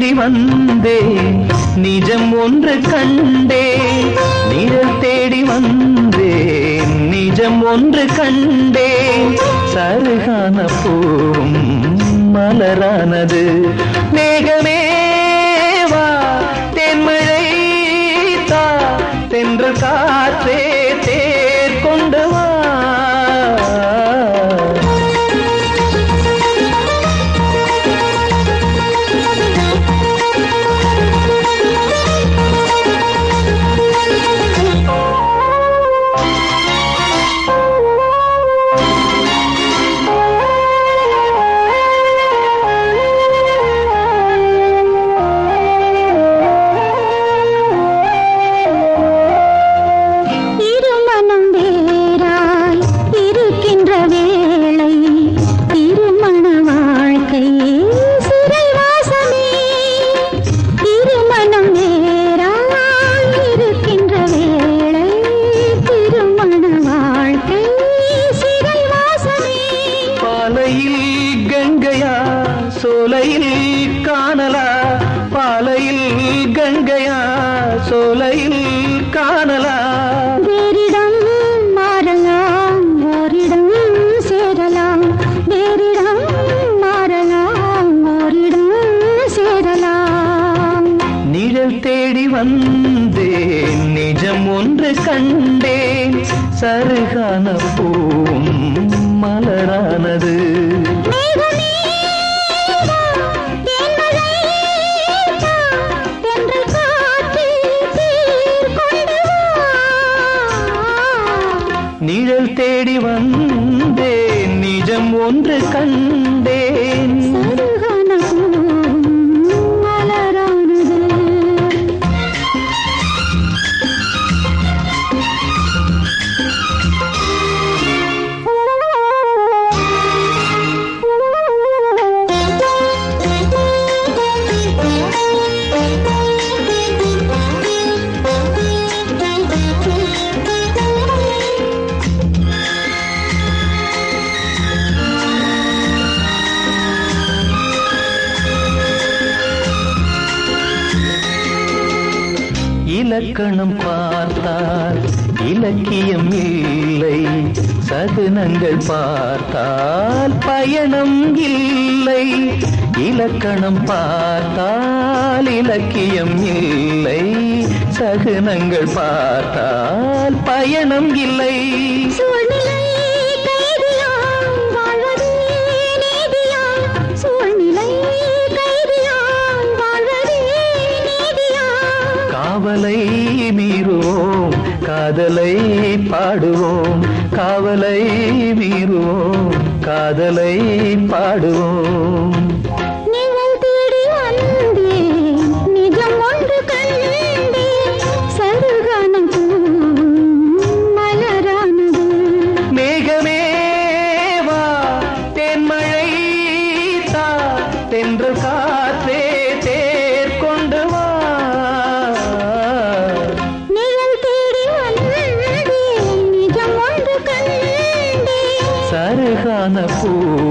தேடி வந்தே நிஜம் ஒன்று கண்டே நிழல் தேடி வந்தே நிஜம் ஒன்று கண்டே சருகான பூவும் மலரானது மேகமே வா தென்மழை தா தென்று காற்றே தேர் கொண்டு வா இருமனம் வேறாய் இருக்கின்ற வேளை திருமண வாழ்க்கை சிறைவாசமே திருமணம் வேறாய் இருக்கின்ற வேளை திருமண வாழ்க்கை சிறைவாசமே பாலையில் கங்கையா சோலையில் காணலா பாலையில் கங்கையா சோலையில் காணலா வேறிடம் மாறலாம் ஓரிடம் சேரலாம் வேறிடம் மாறலாம் ஓரிடம் சேரலாம் நிழல் தேடி வந்தேன் நிஜம் ஒன்று கண்டேன் சருகான பூவும் மலரானது மேகமே வா, தேன்மழை தா, தென்றல் காற்றில் தேர் கொண்டு வா. நிழல் தேடி வந்தேன் நிஜம் ஒன்று கண்டேன் சருகான பூவும் மலரானது இலக்கணம் பார்த்தால் இலக்கியம் இல்லை சகுனங்கள் பார்த்தால் பயணம் இல்லை இலக்கணம் பார்த்தால் இலக்கியம் இல்லை சகுனங்கள் பார்த்தால் பயணம் இல்லை சூழ்நிலை கைதியாம் வாழ்வதே நீதியாம். சூழ்நிலை கைதியாம் வாழ்வதே நீதியாம். காவலை மீறுவோம் காதலை பாடுவோம் காவலை மீறுவோம் காதலை பாடுவோம் நிழல் தேடி வந்தேன், நிஜம் ஒன்று கண்டேன். சருகானம் பூவும் மலரானது மேகமே வா தென்மழை தா தென்று காற்றே தேர் கொண்டு வா நிழல் தேடி வந்தேன், நிஜம் ஒன்று கண்டேன். சருகான பூ